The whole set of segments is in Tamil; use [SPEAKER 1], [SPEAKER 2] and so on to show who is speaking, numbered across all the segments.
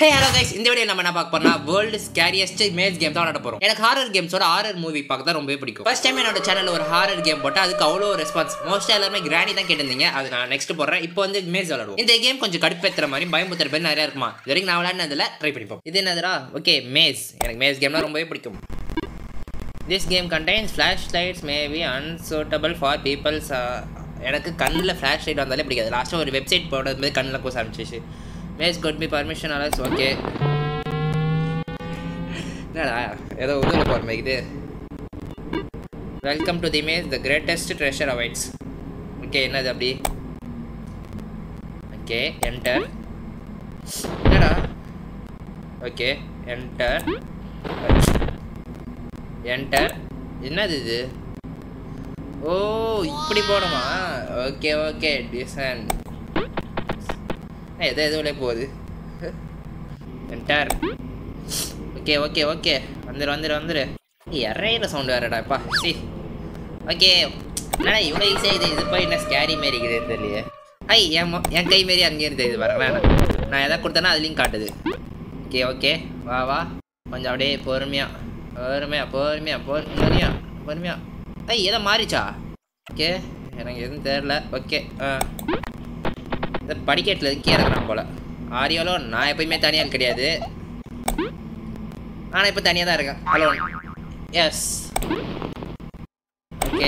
[SPEAKER 1] ஹே ஹலோ கைஸ் இந்த வீடியோ நம்ம என்ன பார்க்க போறோம்னா வேர்ல்டு ஸ்கேரியஸ்ட் மேஸ் கேம் தான் விளாட போறோம் எனக்கு ஹாரர் கேம்ஸோட ஹாரர் மூவி பார்க்க தான் ரொம்பவே பிடிக்கும் ஃபர்ஸ்ட் டைம் என்னோட சேனல்ல ஒரு ஹாரர் கேம் போட்டா அதுக்கு அவ்வளோ ரெஸ்பான்ஸ் மோஸ்ட்டாக எல்லாருமே கிராணி தான் கேட்டிருந்தீங்க அது நான் நெக்ஸ்ட் போடுறேன் இப்போ வந்து மேஸ் விளாடுவோம் இந்த கேம் கொஞ்சம் கடுப்பேற்றுற மாதிரி பயமுத்துற பேர் நிறைய இருக்குமா இது வரைக்கும் நான் விளையாடினதுல ட்ரை பண்ணிப்போம் இது என்னதுடா ஓகே மேஸ் எனக்கு மேஸ் கேம்னா ரொம்பவே பிடிக்கும் this game contains flash lights may be unsuitable for peoples எனக்கு கண்ணில் ஃப்ளாஷ் லைட் வந்தாலே பிடிக்காது லாஸ்ட்டாக ஒரு வெப்சைட் போடுறது கண்ணில் கூச ஆரம்பிச்சிச்சு மேஸ் குட் பி பர்மிஷன் அலர்ஸ் ஓகே என்னடா ஏதோ உதவி போகிற மாதிரி இது welcome to the maze the greatest treasure awaits okay என்னது அப்படி ஓகே என்டர் என்னடா ஓகே என்டர் என்டர் என்னது இது ஓ இப்படி போகணுமா ஓகே ஓகே டிசன் எதோ எதுவுமே போகுது என்டர் ஓகே ஓகே ஓகே வந்துரு வந்துரு வந்துரு இறையிற சவுண்டு வேறடாப்பா சி ஓகே என்னடா இவ்வளோ ஈஸியாக இது இது போய் என்ன ஸ்கேரி மாரி இருக்குது தெரியலையே ஐ என் மொ- என் கை மாரி அங்கேயே இருந்து இது பாருங்களேன் நான் எதை கொடுத்தேன்னா அதுலேயும் காட்டுது ஓகே ஓகே வா வா கொஞ்சம் அப்படியே பொறுமையா பொறுமையா பொறுமையா பொறுமையா பொறுமையா ஐ எதை மாறிச்சா ஓகே எனக்கு எதுவும் தெரில ஓகே ஆ இந்த படிக்கட்டில் இருக்கே இறங்குறான் போல ஆரியோலோ நான் எப்பயுமே தனியாக கிடையாது ஆனால் இப்போ தனியாக தான் இருக்கேன் ஹலோ எஸ் ஓகே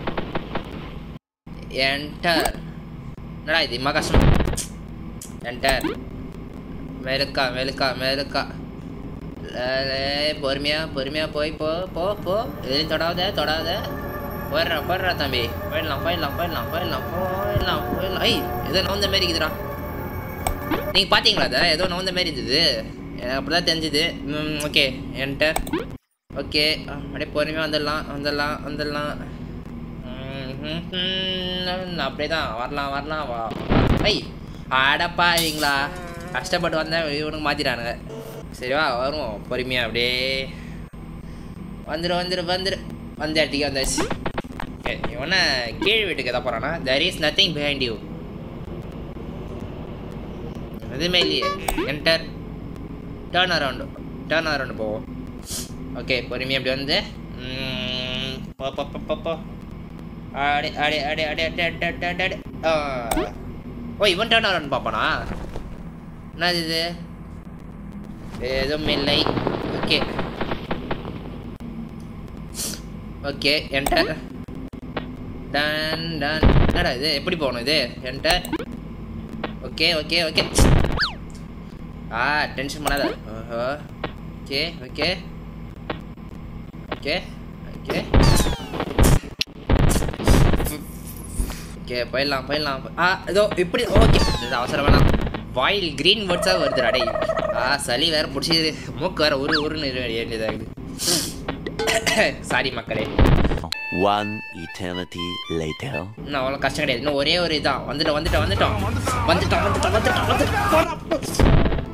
[SPEAKER 1] என்டர் என்னடா இது இம்மா கஷ்டம் என்டர் மேலுக்கா மேலுக்கா மேலுக்கா லே, பொறுமையா பொறுமையா போய் போ போ போ எதுவும் தொடாத தொடாத போயிடுறா போயிடுறா தம்பி போயிடலாம் போயிடலாம் போயிடலாம் போயிடலாம் போயிடலாம் போயிடலாம் ஐய் ஏதோ நோந்த மாரி இருக்குதுடா நீங்கள் பார்த்தீங்களா அதை ஏதோ நோந்த மாரி இருந்தது எனக்கு அப்படி தான் தெரிஞ்சுது ஓகே என்டர் ஓகே அப்படியே பொறுமையாக வந்துடலாம் வந்துடலாம் வந்துடலாம் ம், ம், அப்படியே தான் வரலாம் வரலாம் வா ஐ ஆடப்பாவீங்களா கஷ்டப்பட்டு வந்தேன் இவனுக்கு மாற்றிட்டானுங்க சரிவா வரும் பொறுமையாக அப்படியே வந்துரு வந்துரு வந்துரு வந்த இடத்துக்கு வந்தாச்சு ஓகே இவனை கீழ் வீட்டுக்கு எதை போகிறான்னா there is nothing behind you எதுவுமே இல்லையே enter turn around turn around போவோம் ஓகே பொறுமையாக அப்படி வந்து ம், போ போ போ, போ போ அடே அடே அடே அடே அடே அடே அடே அடே அடே ஆ. ஓ இவன் டேர்ன் அரவுண்ட் பார்ப்பானா என்னது இது எதுவும் இல்லை okay okay enter done done என்னடா இது எப்படி போகணும் இது என்டர் ஓகே ஓகே ஓகே ஆ டென்ஷன் பண்ணாத ஓஹோ okay okay okay okay okay போயிடலாம் போயிடலாம் ஆ இதோ இப்படி ஓகே இது அவசரம் வேணாம் வாயில் க்ரீன் வேர்ட்ஸாக வருதுடா டேய் ஆ சளி வேற பிடிச்சிது மூக்கு வேற ஒரு உருன்னு வேண்டியதாகுது சாரி மக்களே
[SPEAKER 2] One eternity later.
[SPEAKER 1] இன்னும் அவ்வளோ கஷ்டம் கிடையாது இன்னும் ஒரே ஒரு இதான் வந்துட்டோம் வந்துட்டோம் வந்துட்டோம் வந்துட்டோம் வந்துட்டோம் வந்துட்டோம் வந்துட்டோம் போடா.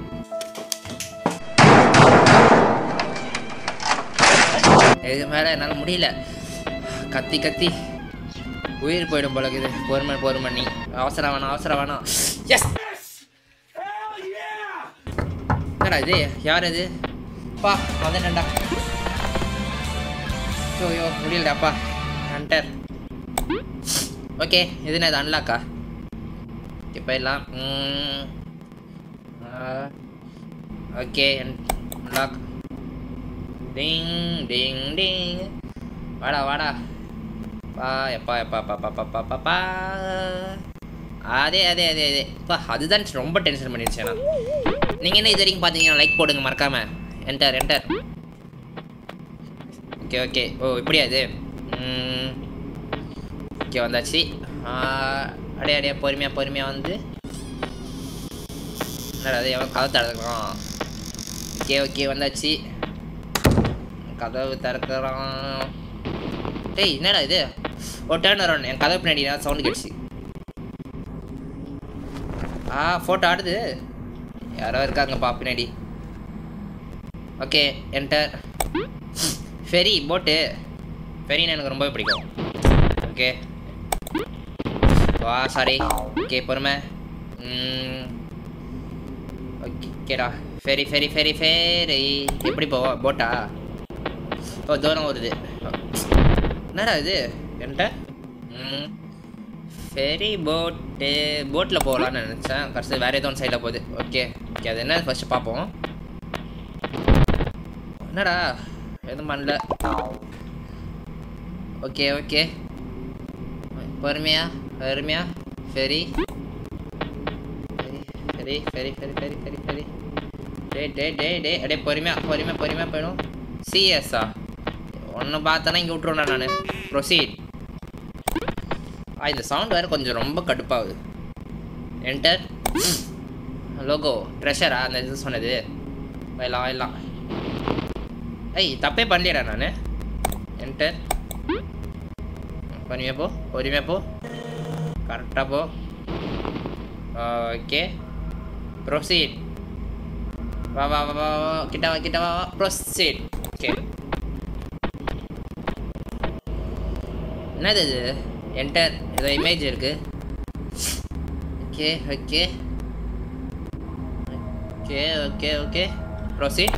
[SPEAKER 1] இது மேலே என்னால் முடியல கத்தி கத்தி உயிர் போயிடும் போல இருக்குது பொறுமை பொறுமை நீ அவசரம் வேணாம் அவசரம் வேணாம் எஸ் என்னடா இது யார் இது பா வந்துட்டேன்டா ஐயோ முடியலடாப்பா ஹண்டர் ஓகே இது என்ன இது அன்லாக்கா ஓகே போயிடலாம் okay unlock ding ding ding வாடா வாடா பா எப்பா எப்பா பா பா பா பா பா பா அதே அதே அதே அதே பா அதுதான் ரொம்ப டென்ஷன் பண்ணிடுச்சு நான் நீங்கள் என்ன இது வரைக்கும் பார்த்தீங்கன்னா லைக் போடுங்க மறக்காம என்டர் என்டர் ஓகே ஓகே ஓ இப்படியா இது ம். ஓகே வந்தாச்சு ஆ, அடே அடையே பொறுமையாக பொறுமையாக வந்து என்னடா அது எவன் கதவு திறக்கிறான் ஓகே ஓகே வந்தாச்சு கதவு திறக்கிறான் டேய் என்னடா இது ஓ டேர்ன் அரௌண்ட் என் கதவு பின்னாடி சவுண்டு கேட்டுச்சு ஆ ஃபோட்டோ ஆடுது யாரோ இருக்காங்கப்பா பின்னாடி ஓகே என்டர் ஃபெரி போட்டு ஃபெரின்னு எனக்கு ரொம்பவே பிடிக்கும் ஓகே வா சாரி ஓகே பொறுமை ஓகே ஓகேடா ஃபெரி ஃபெரி ஃபெரி ஃபெரி எப்படி போவோம் போட்டா ஓ தூரம் வருது என்னடா இது என்கிட்ட ம் ஃபெரி போட்டு போட்டில் போகலான்னு நினச்சேன் கடைசி வேறு ஏதோ ஒன்று சைடில் போகுது ஓகே ஓகே அது என்ன ஃபஸ்ட்டு பார்ப்போம் என்னடா எதுவும் பண்ணல ஓகே ஓகே பொறுமையா பொறுமையா சரி சரி சரி சரி சரி சரி சரி டே டே டே டே அடே பொறுமையா பொறுமையா பொறுமையா போயிடும் சிஎஸ்ஸா ஒன்று பார்த்தனா இங்கே விட்ருவேன்டா நான் ப்ரொசீட் ஆ இந்த சவுண்ட் வேறு கொஞ்சம் ரொம்ப கடுப்பாகுது என்டர் லோகோ ட்ரெஷரா அந்த இது சொன்னது எல்லாம் எல்லாம் ஐய் தப்பே பண்ணலையடா நான் என்டர் பொறுமையாக போ பொறுமையாக போ கரெக்டாக போ ஓகே ப்ரொசீட் வா வா வா வா வா கிட்ட வா கிட்ட வா வா ப்ரொசீட் ஓகே என்னது இது என்டர் ஏதோ இமேஜ் இருக்கு okay okay okay okay okay proceed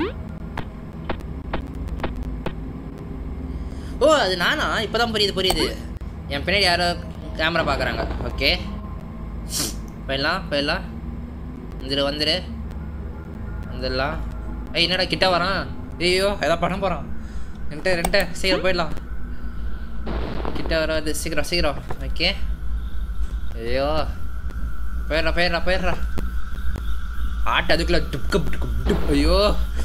[SPEAKER 1] ஓ அது நானா இப்போதான் புரியுது புரியுது என் பின்னாடி யாரோ கேமரா பார்க்குறாங்க ஓகே போயிடலாம் போயிடலாம் வந்துரு வந்துரு வந்துடலாம் ஏய் என்னடா கிட்ட வரான் ஐயோ ஏதோ படம் போகிறான் ரெண்டு ரெண்டு சீக்கிரம் போயிடலாம் கிட்ட வராது சீக்கிரம் சீக்கிரம் ஓகே ஐயோ போயிடுறா போயிடுறா போயிடுறா ஆட்டு அதுக்குள்ள டுக்கு டுக்கு டுக் ஐயோ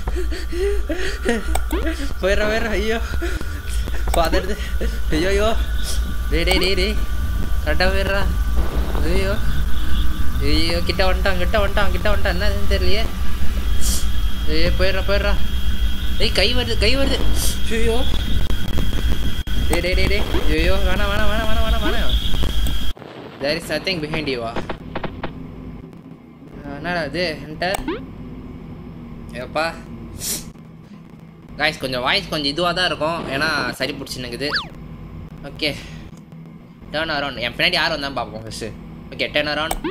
[SPEAKER 1] போயிடுறா போயிடுறா ஐயோ பதறது ஐயோ ஐயோ டேய் டேய் டேய் டேய் கரெக்டாக போயிடுறா ஐயோ ஐயோ கிட்ட வந்துட்டான் கிட்ட வந்துட்டான் கிட்ட வந்துட்டான் என்னதுன்னு தெரியலையே ஏய் போயிடுறா போயிடுறா ஏய் கை வருது கை வருது ஐயோ டேய் டேய் டேய் டேய் ஐயோ வேணாம் வேணாம் வேணாம் வேணாம் வேணாம் வேணாம் தேர் இஸ் நத்திங் பிஹைண்ட் யூவா என்னடா இது என்டர் ஏப்பா காய்ஸ் கொஞ்சம் வாய்ஸ் கொஞ்சம் இதுவாக தான் இருக்கும் ஏன்னா சரி பிடிச்சினுக்குது ஓகே டேர்ன் அரவுண்ட் என் பின்னாடி யார் வந்தால் பார்ப்போம் ஃபஸ்ட்டு ஓகே டேர்ன் அரவுண்ட்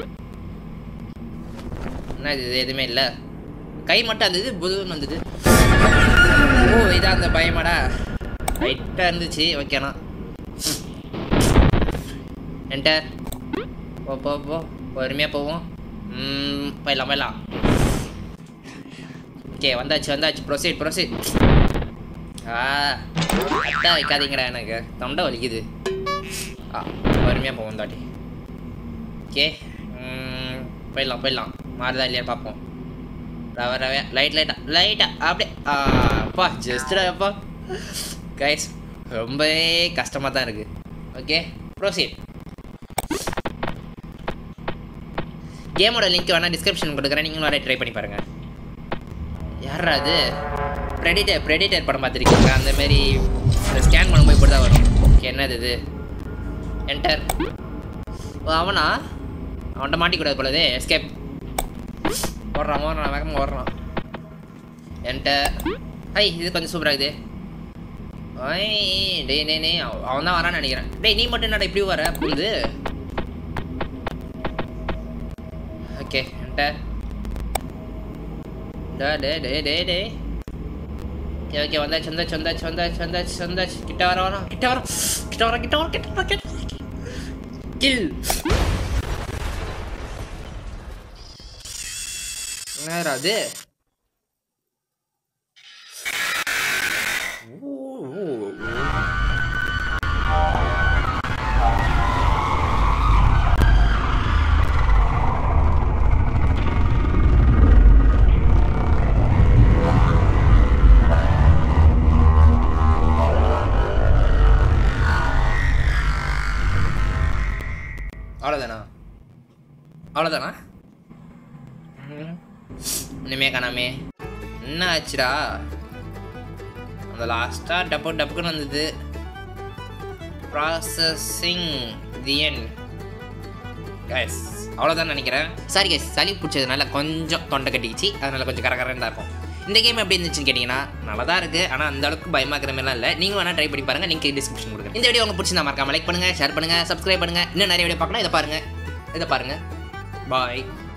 [SPEAKER 1] என்ன இது எதுவுமே இல்லை கை மட்டும் அந்த இது புதுன்னு வந்தது ஓ இதான் அந்த பயமாடா ரைட்டாக இருந்துச்சு ஓகேண்ணா என்டர் போ போ போ பொறுமையாக போவோம் ம், போயிடலாம் போயிடலாம் ஓகே வந்தாச்சு வந்தாச்சு ப்ரொசீட் ப்ரொசீட் ஆ அட்டா வைக்காதீங்கடா எனக்கு தொண்டை வலிக்குது ஆ பொறுமையாக போவோம் தாட்டி ஓகே போயிடலாம் போயிடலாம் மாறுதா இல்லையா பார்ப்போம் ரவ ரவே லைட் லைட்டா லைட்டா அப்படியே ஆ, அப்பா ஜஸ்டா அப்பா கைஸ் ரொம்பவே கஷ்டமாக தான் இருக்குது ஓகே ப்ரோசீட் கேமோட லிங்க் வேணால் டிஸ்கிரிப்ஷன் கொடுக்குறேன் நீங்களும் வர ட்ரை பண்ணி பாருங்கள் யாரா அது ப்ரெடிட்டர் ப்ரெடிட்டர் படம் பார்த்துருக்கீங்க அந்த மாதிரி ஸ்கேன் பண்ணும்போது இப்படி தான் வரும் ஓகே என்னது இது என்டர் ஓ அவனா அவன்கிட்ட மாட்டிக்கூடாது போலதே எஸ்கேப் ஓடுறான் ஓடுறான் வேகமாக ஓடுறான் என்டர் ஐ இது கொஞ்சம் சூப்பராக இருக்குது ஐ டேய் டேய் டேய் அவன் தான் வரான்னு நினைக்கிறேன் டேய் நீ மட்டும் என்னடா இப்படி வர புரியுது ஓகே என்டர் டே டே டே டே டே ஓகே ஓகே வந்தாச்சு வந்தாச்சு வந்தாச்சு வந்தாச்சு வந்தாச்சு வந்தாச்சு கிட்ட வர வரோம் கிட்ட வரோம் கிட்ட வரோம் கிட்ட வரோம் கிட்ட வரோம் கிட்ட கில் வேற அது ஓ, ஓ, ஓ. அவ்வளோதானா அவ்வளோதானா ம். இனிமே காணாமே என்ன ஆச்சுடா அந்த லாஸ்ட்டாக டப்பு டப்புக்குன்னு வந்தது ப்ராசஸிங் தி என் கைஸ் அவ்வளோதான் நினைக்கிறேன் சாரி கைஸ் சளி பிடிச்சதுனால கொஞ்சம் தொண்டை கட்டிக்கிச்சு அதனால கொஞ்சம் கரகரன்னு தான் இருக்கும் இந்த கேம் எப்படி இருந்துச்சுன்னு கேட்டிங்கன்னா நல்லா தான் இருக்குது ஆனால் அந்த அளவுக்கு பயமாக்கிற மாதிரிலாம் இல்லை நீங்களும் வேணால் ட்ரை பண்ணி பாருங்கள் நீங்கள் டிஸ்கிரிப்ஷன் கொடுங்க இந்த வீடியோ உங்களுக்கு பிடிச்சிருந்தா மறக்காம லைக் பண்ணுங்கள் ஷேர் பண்ணுங்கள் சப்ஸ்கிரைப் பண்ணுங்கள் இன்னும் நிறைய வீடியோ பார்க்கலாம் இதை பாருங்கள் இதை பாருங்கள் பாய்